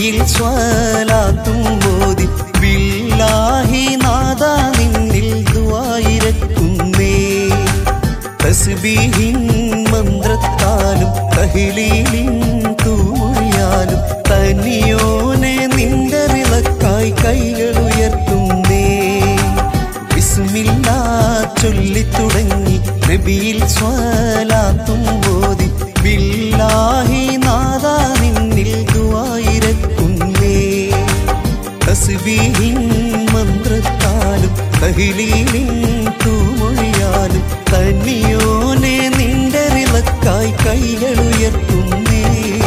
നബിയിൽ സ്വലാത്തും മോദി ബില്ലാഹി നാദ നിന്നിൽ ദുആയിരക്കുന്നേ തസ്ബീഹിൻ മന്ത്രത്താലും തഹ്ലീലിൻ തൂമൊഴിയാലും തനിയോനെ നിന്റെ വിളക്കായി കൈകൾ ഉയർത്തുന്നേ ബിസ്മില്ല ചൊല്ലിത്തുടങ്ങി നബിയിൽ സ്വലാത്തും മോദി ബില്ലാഹി നാദ നിന്നിൽ ദുആയിരക്കുന്നേ തസ്ബീഹിൻ മന്ത്രത്താലും തഹ്ലീലിൻ തൂമൊഴിയാലും തന്നിയോനെ നിന്റെ വിളക്കായി കൈകൾ ഉയർത്തുന്നേ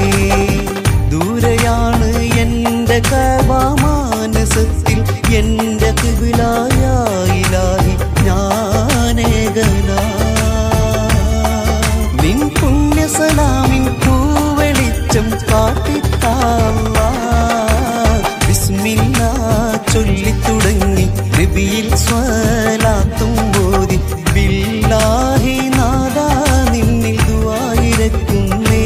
ദൂരെയാണ് എന്റെ കവാമാനസത്തിൽ എന്റെ കിബിലായി ഞാനേകനാ നിൻ പുണ്യസലാമിൻ പൂവെളിച്ചം കാട്ടിത്താള്ള ബിസ്മില്ല ചൊല്ലിത്തുടങ്ങി നബിയിൽ സ്വലാത്തും ബോധി ബില്ലാഹി നാദ നിന്നിൽ ദുആയിരക്കുന്നേ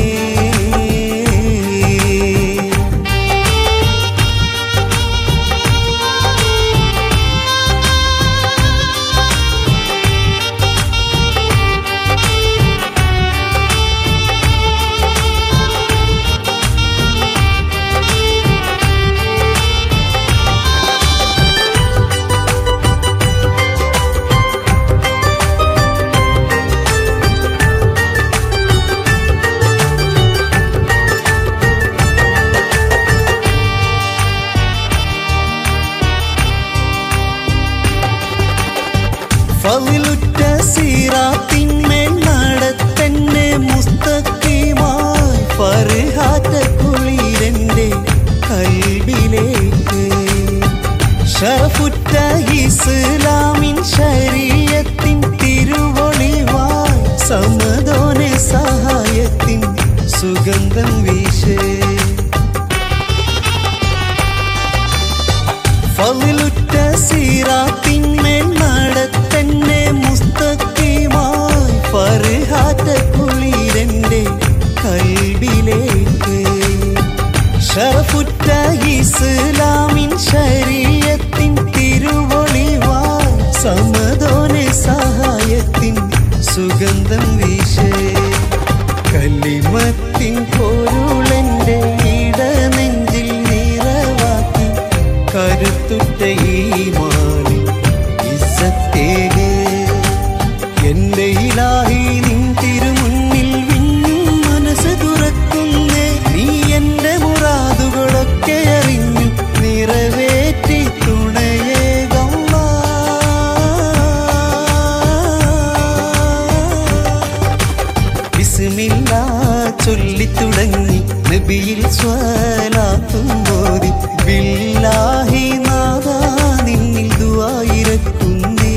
ഫളിലുറ്റ സീറാത്തിന്മേൽ നടത്തന്നെ മുസ്തഖീമായി ഫർഹാറ്റ കുളിരന്റെ കൽബിലേക്ക് ഷറഫുറ്റ ഇസ്ലാമിൻ ശരീരത്തിൻ തിരുവൊളിവായി സമതോനെ സഹായത്തിൻ സുഗന്ധം വീശേ ഫളിലുറ്റ സീറാത്തിന്മേൽ നടത്തന്നെ മുസ്തഖീമായി ഫർഹാറ്റ കുളിരന്റെ കൽബിലേക്ക് ഷറഫുറ്റ ഇസ്ലാമിൻ ശരീരത്തിൻ തിരുവൊളിവായി സമതോനെ സഹായത്തിൻ സുഗന്ധം വീശേ കലിമത്തിൻ പൊരുളെന്റെ ഇടനെഞ്ചിൽ നിറവാക്കി കരുത്തുറ്റ ഈ മാറി ഇസത്തേകേ എന്റെ ഇലാഹി നിൻ തിരുമുന്നിൽ വിണ്ണും മനസ്സ് തുറക്കുന്നേ നീ എന്റെ മുറാദുകളൊക്കെ അറിഞ്ഞു നിറവേറ്റി തുണയേകമ്മ ബിസ്മില്ല ചൊല്ലിത്തുടങ്ങി നബിയിൽ സ്വലാത്തും ബോധി ബില്ലാഹി നാദ നിന്നിൽ ദുആയിരക്കുന്നേ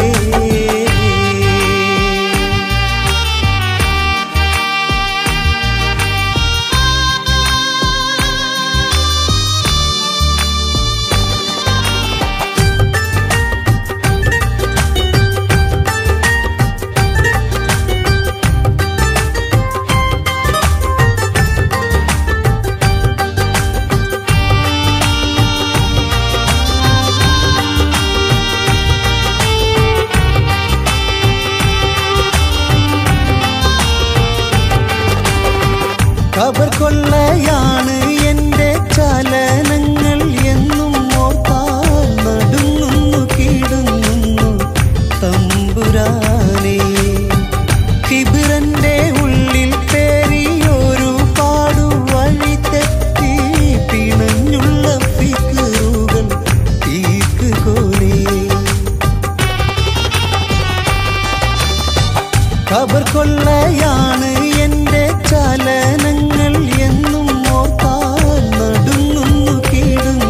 ഖബർ കൊള്ളയാണ് എന്റെ ചലനങ്ങൾ എന്നും ഓർത്താൽ നടുങ്ങുന്നു കീടുങ്ങുന്നു തമ്പുരാനെ കിബിറന്റെ ഉള്ളിൽ പേരിയൊരു പാടു വഴി തെറ്റി പിണഞ്ഞുള്ള ഫിക്കറുകൾ തീർക്കുകൊലേ ഖബർ കൊള്ളയാണ് എന്റെ ചലനങ്ങൾ എന്നും ഓർത്താൽ നടുങ്ങുന്നു കീടും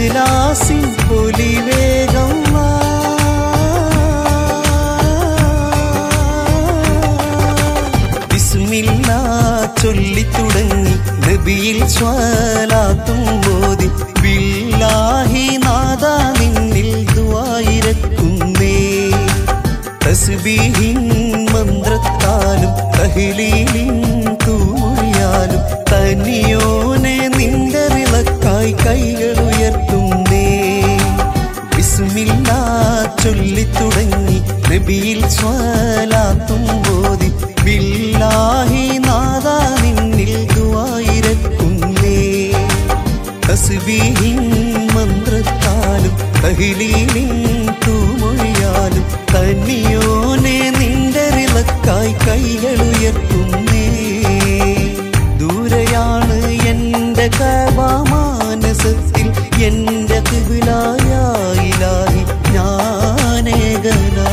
ഇഖ്ലാസിൻ പൊലിവേഗം ബിസ്മില്ല ചൊല്ലിത്തുടങ്ങി നബിയിൽ സ്വലാത്തും മോദി ബില്ലാഹി നാദ നിന്നിൽ ദുആയിരക്കുന്നേ തസ്ബീഹിൻ മന്ത്രത്താലും തഹ്ലീലിൻ തൂമൊഴിയാലും തനിയോനെ നിന്റെ വിളക്കായി കൈകൾ ഉയർത്തുന്നേ ബിസ്മില്ല ചൊല്ലിത്തുടങ്ങി നബിയിൽ സ്വലാത്തും മോദി ബില്ലാഹി നാദ നിന്നിൽ ദുആയിരക്കുന്നേ തസ്ബീഹിൻ മന്ത്രത്താലും തഹ്ലീലിൻ തൂമൊഴിയാലും തന്നിയോനെ നിന്റെ വിളക്കായി കൈകൾ ഉയർത്തുന്നേ ദൂരെയാണ് എന്റെ കവാമാനസത്തിൽ എന്റെ കിബിലായി ഞാനേകനാ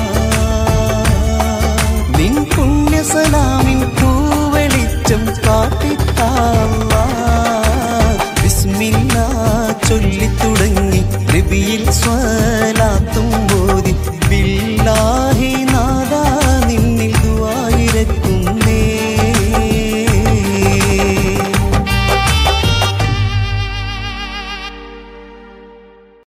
നിൻ പുണ്യസലാമിൻ പൂവെളിച്ചം കാട്ടിത്താള ബിസ്മില്ല ചൊല്ലിത്തുടങ്ങി നബിയിൽ സ്വ